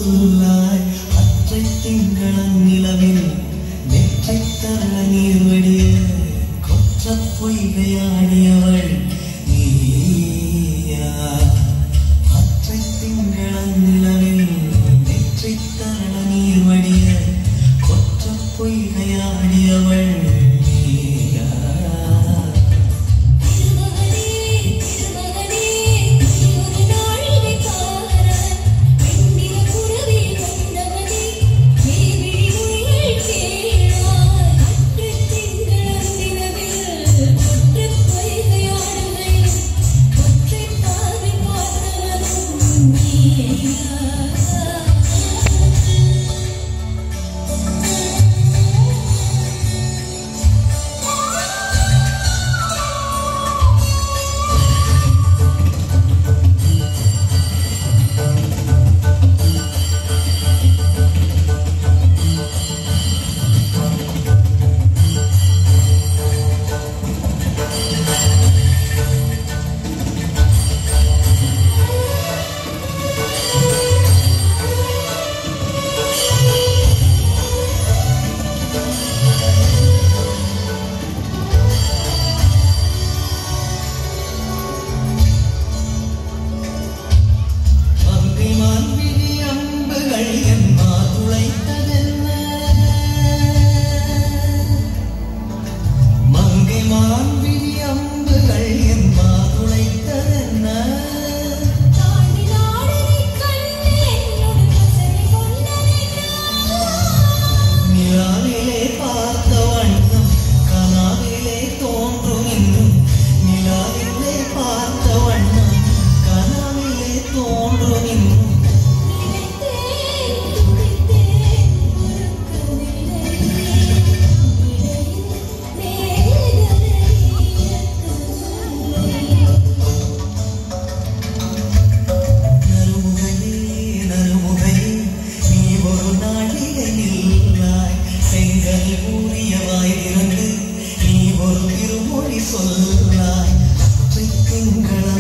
சொல்லாய் அற்றை திங்களன் நிலவில் நெற்றை தள்ள நீர் வடிய கொற்ற பொய்கையாடியவள் நீயா அற்றை திங்களன் நிலவில் நெற்றை தள்ள நீர் வடிய கொற்ற பொய்கையாடியவள் நீயா திருமகனே திருமகனே ஒரு நாளிலே காரன் வெண்ணிற குருவி வந்தவனே தேவிழி மொழிகள் கேளாய் அற்று திங்களன் நிலவில் ஒற்றை பொய்கையாடுகையில் ஒற்றை பார்வை பார்த்தவனும் நீயா மங்கை மான்விழி அம்புகள் என் மாதுளைத்ததென்ன? மங்கை மான்விழி அம்புகள் என் மாதுளைத்ததென்ன? தாண்டினாடனை கண்டு என்னோடு பசனை கொண்டவனா நிலாவிலே பார்த்த வண்ணம் கனாவிலே தோன்றும் இன்னும். நிலாவிலே பார்த்த வண்ணம் கனாவிலே தோன்றும் இன்னும். நினைத்தேன் துடித்தேன் மறக்கவில்லை இடையில் நறுமுகையே, நறுமுகையே, நீ ஒரு நாழிகை நில்லாய். செங்கல் ஊறிய வாய் திறந்து நீ ஒரு திருமொழி சொல்லாய் அற்றை திங்களா